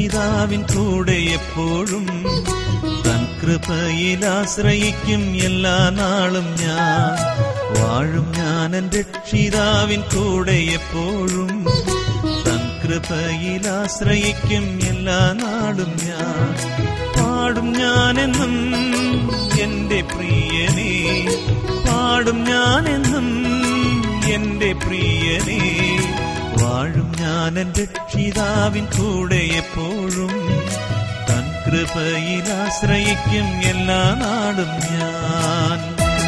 രക്ഷിതാവിൻ കൂടെ എപ്പോഴും തൻ കൃപയിൽ ആശ്രയിക്കും എല്ലാ നാളും ഞാൻ വാഴും ഞാൻ എൻ രക്ഷിതാവിൻ കൂടെ എപ്പോഴും തൻ കൃപയിൽ ആശ്രയിക്കും എല്ലാ നാളും ഞാൻ പാടും ഞാനെന്നും എന്റെ പ്രിയനെ പാടും ഞാനെന്നും എന്റെ പ്രിയനെ വാഴും ഞാൻ എൻ രക്ഷിതാവിൻ കൂടെ എപ്പോഴും തൻ കൃപയിൽ ആശ്രയിക്കും എല്ലാ നാടും ഞാൻ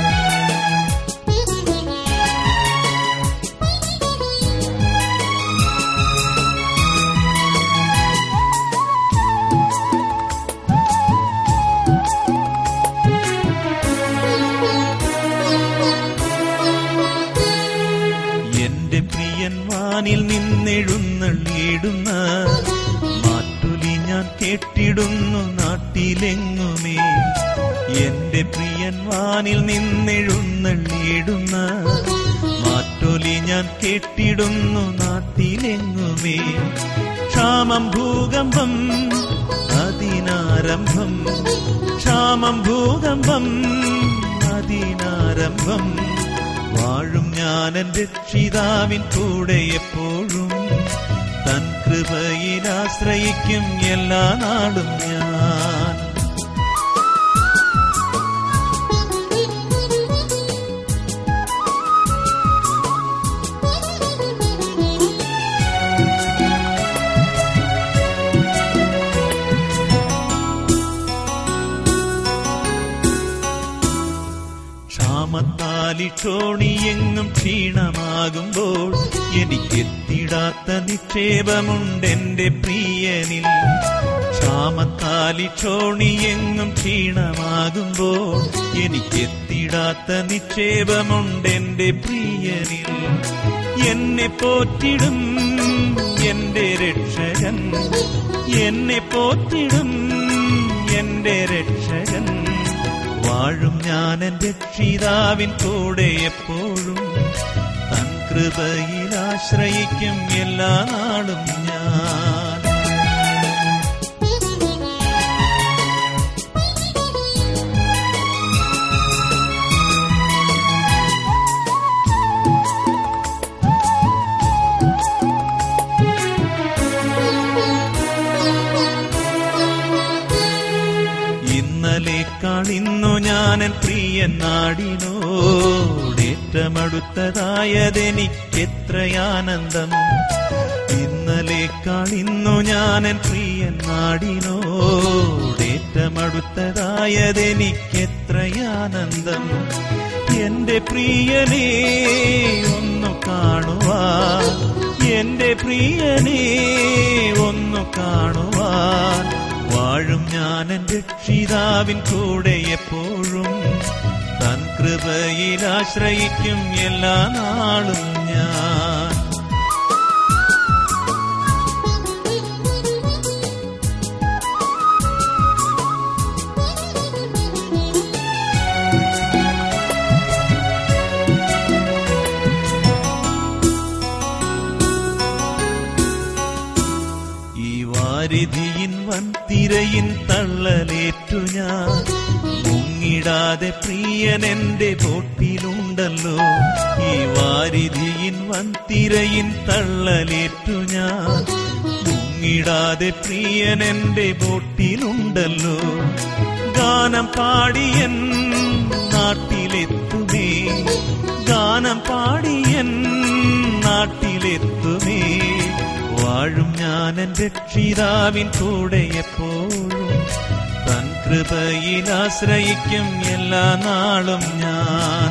എന്റെ പ്രിയൻ വാനിൽ നിന്നെഴുന്നള്ളിയിടുന്ന മാറ്റുലി ഞാൻ കേട്ടിടുന്നു നാട്ടിലെങ്ങുമേ എന്റെ പ്രിയൻ വാനിൽ നിന്നെഴുന്നള്ളിയിടുന്ന മാറ്റൊലി ഞാൻ കേട്ടിടുന്നു നാട്ടിലെങ്ങുമേ ക്ഷാമം ഭൂകമ്പം അതിനാരംഭം ക്ഷാമം ഭൂകമ്പം അതിനാരംഭം വാഴും ഞാൻ എൻ രക്ഷിതാവിൻ കൂടെ എപ്പോഴും തൻ കൃപയിൽ ആശ്രയിക്കും എല്ലാ നാളും ഞാൻ ക്ഷാമത്താലി ക്ഷോണിയെങ്ങും ക്ഷീണമാകുമ്പോൾ എനിക്കെത്തിടാത്ത നിക്ഷേപമുണ്ടെന്റെ പ്രിയനിൽ ക്ഷാമത്താലി ക്ഷോണിയെങ്ങും ക്ഷീണമാകുമ്പോൾ എനിക്കെത്തിടാത്ത നിക്ഷേപമുണ്ടെന്റെ പ്രിയനിൽ എന്നെ പോറ്റിടും എന്റെ രക്ഷകൻ എന്നെ പോറ്റിടും എന്റെ രക്ഷകൻ വാഴും ഞാൻ എൻ രക്ഷിതാവിൻ കൂടെ എപ്പോഴും തൻ കൃപയിൽ ആശ്രയിക്കും എല്ലാ നാളും ഞാൻ ഇന്നലെ കാണിന്നു ഞാനൻ പ്രിയൻ നാടിനോടേറ്റമടുത്തതായതെനിക്കെത്രയാനന്ദം ഇന്നലെ കാണിന്നു ഞാനൻ പ്രിയൻ നാടിനോടേറ്റമടുത്തതായതെനിക്കെത്രയാനന്ദം എന്റെ പ്രിയനെ ഒന്നു കാണുവാൻ എന്റെ പ്രിയനെ ഒന്നു കാണുവാൻ വാഴും ഞാൻ എൻ രക്ഷിതാവിൻ കൂടെ എപ്പോഴും തൻ കൃപയിൽ ആശ്രയിക്കും എല്ലാ നാളും ഞാൻ ഈ വാരിധിയിൻ വൻതിരയിൻ തള്ളലേറ്റു ഞാൻ മുങ്ങിടാതെ പ്രിയൻ എന്റെ ബോട്ടിലുണ്ടല്ലോ ഈ വാരിധിയിൻ വൻതിരയിൻ തള്ളലേറ്റു ഞാൻ മുങ്ങിടാതെ പ്രിയൻ എന്റെ ബോട്ടിലുണ്ടല്ലോ ഗാനം പാടിയൻ നാട്ടിലെത്തുമേ ഗാനം പാടിയൻ നാട്ടിലെത്തുമേ വാഴും ഞാൻ എൻ രക്ഷിതാവിൻ കൂടെ എപ്പോഴും തൻ കൃപയിൽ ആശ്രയിക്കും എല്ലാ നാളും ഞാൻ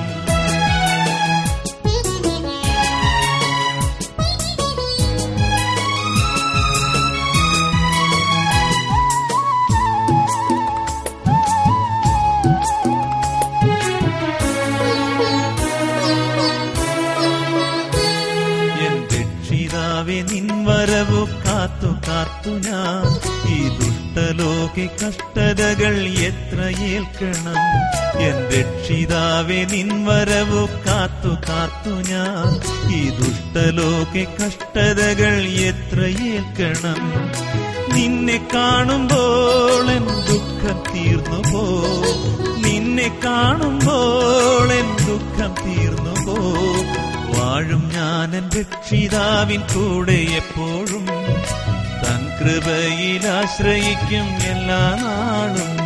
എൻ രക്ഷിതാവെ നിൻ വരവു കാത്തു കാത്തു ഞാൻ ഈ ദുഷ്ടലോക കഷ്ടതകൾ എത്ര ഏൽക്കണം എൻ രക്ഷിതാവെ നിൻ വരവു കാത്തു കാത്തു ഞാൻ ഈ ദുഷ്ടലോക കഷ്ടതകൾ എത്ര ഏൽക്കണം നിന്നെ കാണുമ്പോൾ എൻ ദുഃഖം തീർന്നു പോ നിന്നെ കാണുമ്പോൾ എൻ ദുഃഖം തീർന്നു പോ വാഴും ഞാൻ എൻ രക്ഷിതാവിൻ കൂടെ എപ്പോഴും തൻ കൃപയിൽ ആശ്രയിക്കും എല്ലാ നാളും